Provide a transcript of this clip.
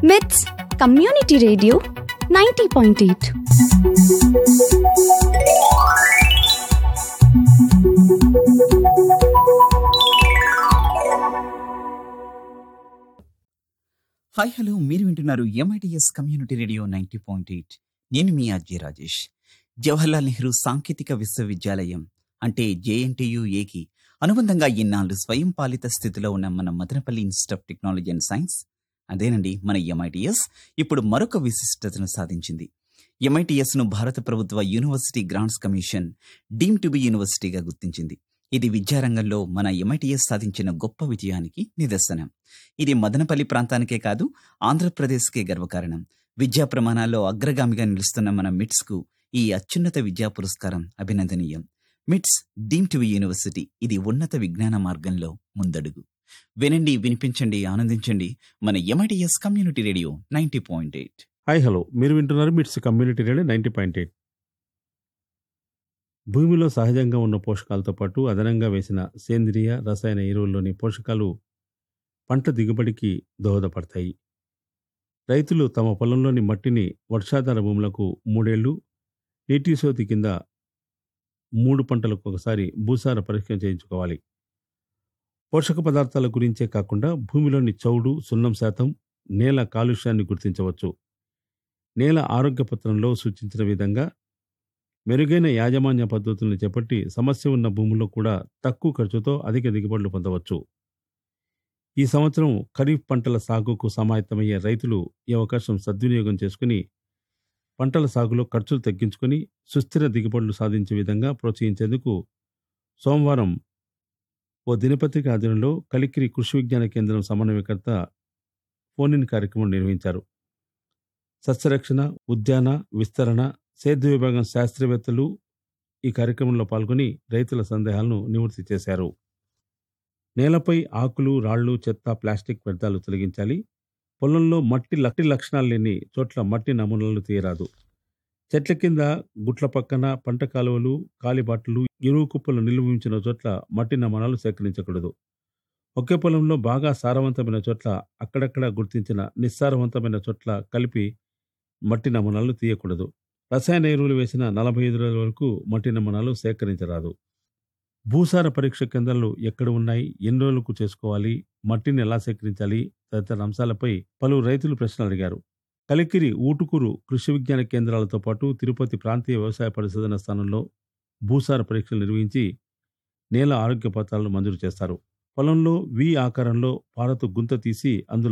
మిట్స్ community radio ninety point eight hi hello మీరు వింటున్నారు MITS community radio ninety point eight నేను మీ అజయ్ రాజేష్ జవహర్లాల్ నెహ్రూ సాంకేతిక విశ్వవిద్యాలయం అంటే జేఎన్టీయుఏకి అనుబంధంగా ఇన్నాళ్ళు స్వయం పాలిత స్థితిలో ఉన్న మన Madanapalle institute of technology and science అదేనండి మన ఎంఐటిఎస్ ఇప్పుడు మరొక విశిష్టతను సాధించింది ఎంఐటిఎస్ ను భారత ప్రభుత్వ university grants commission deem to be యూనివర్సిటీగా గుర్తించింది ఇది విద్యారంగంలో మన ఎంఐటిఎస్ సాధించిన గొప్ప విజయానికి నిదర్శనం ఇది మదనపల్లి ప్రాంతానికే కాదు ఆంధ్రప్రదేశ్కే గర్వకారణం విద్యా ప్రమాణాల్లో అగ్రగామిగా నిలుస్తున్న మన మిట్స్ కు ఈ అత్యున్నత విద్యా పురస్కారం అభినందనీయం మిట్స్ డీమ్ టు యూనివర్సిటీ ఇది ఉన్నత విజ్ఞాన మార్గంలో ముందడుగు వినండి వినిపించండి ఆనందించండి మన MITS community radio ninety point eight hi hello మీరు వింటున్నారు MITS community radio ninety point eight భూమిలో సహజంగా ఉన్న పోషకాలతో పాటు అదనంగా వేసిన సేంద్రియ రసాయన ఎరువుల్లోని పోషకాలు పంట దిగుబడికి దోహదపడతాయి రైతులు తమ పొలంలోని మట్టిని వర్షాధార భూములకు మూడేళ్లు నీటి సోతి కింద మూడు పంటలకు ఒకసారి భూసార పరీక్ష చేయించుకోవాలి పోషక పదార్థాల గురించే కాకుండా భూమిలోని చౌడు సున్నం శాతం నేల కాలుష్యాన్ని గుర్తించవచ్చు నేల ఆరోగ్య పత్రంలో సూచించిన విధంగా మెరుగైన యాజమాన్య పద్ధతులను చేపట్టి సమస్య ఉన్న భూముల్లో కూడా తక్కువ ఖర్చుతో అధిక దిగుబడులు పొందవచ్చు ఈ సంవత్సరం ఖరీఫ్ పంటల సాగుకు సమాయత్తమయ్యే రైతులు ఈ అవకాశం సద్వినియోగం చేసుకుని పంటల సాగులో ఖర్చులు తగ్గించుకొని సుస్థిర దిగుబడులు సాధించే విధంగా ప్రోత్సహించేందుకు సోమవారం ఓ దినపత్రిక ఆధ్వర్యంలో కలికిరి కృషి విజ్ఞాన కేంద్రం సమన్వయకర్త ఫోన్ ఇన్ కార్యక్రమం నిర్వహించారు సస్యరక్షణ ఉద్యాన విస్తరణ సేద్య విభాగం శాస్త్రవేత్తలు ఈ కార్యక్రమంలో పాల్గొని రైతుల సందేహాలను నివృత్తి చేశారు నేలపై ఆకులు రాళ్లు చెత్త ప్లాస్టిక్ వ్యర్థాలు తొలగించాలి పొలంలో మట్టి లట్టి లక్షణాలు లేని చోట్ల మట్టి నమూనాలు తీయరాదు చెట్ల కింద గుట్ల పక్కన పంట కాలువలు కాలిబాటలు ఎరువు కుప్పలు నిల్వ ఉంచిన చోట్ల మట్టి నమూనాలు సేకరించకూడదు ఒకే పొలంలో బాగా సారవంతమైన చోట్ల అక్కడక్కడ గుర్తించిన నిస్సారవంతమైన చోట్ల కలిపి మట్టి నమూనాలు తీయకూడదు రసాయన ఎరువులు వేసిన నలభై ఐదు రోజుల వరకు మట్టి నమూనాలు సేకరించరాదు భూసార పరీక్ష కేంద్రాలు ఎక్కడ ఉన్నాయి ఎన్ని రోజులకు చేసుకోవాలి మట్టిని ఎలా సేకరించాలి తదితర అంశాలపై పలు రైతులు ప్రశ్నలు అడిగారు కలికిరి ఊటుకూరు కృషి విజ్ఞాన కేంద్రాలతో పాటు తిరుపతి ప్రాంతీయ వ్యవసాయ పరిశోధన స్థానంలో భూసార పరీక్షలు నిర్వహించి నేల ఆరోగ్య పత్రాలను మంజూరు చేస్తారు పొలంలో వి ఆకారంలో పారతో గుంత తీసి అందులో